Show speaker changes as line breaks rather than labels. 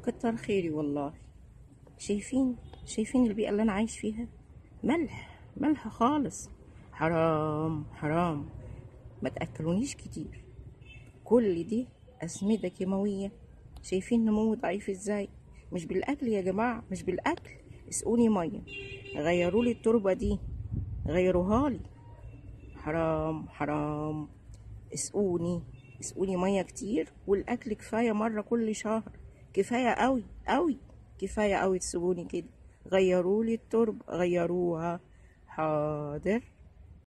كتر خيري والله شايفين شايفين البيئة اللي أنا عايش فيها ملح ملح خالص حرام حرام ما تأكلونيش كتير كل دي أسمدة كيماوية شايفين نمو ضعيف ازاي مش بالأكل يا جماعة مش بالأكل اسقوني مية غيروا لي التربة دي غيروها لي حرام حرام اسقوني اسقوني مية كتير والأكل كفاية مرة كل شهر كفاية قوي قوي كفاية قوي تسيبوني كده غيروا لي التربة غيروها حاضر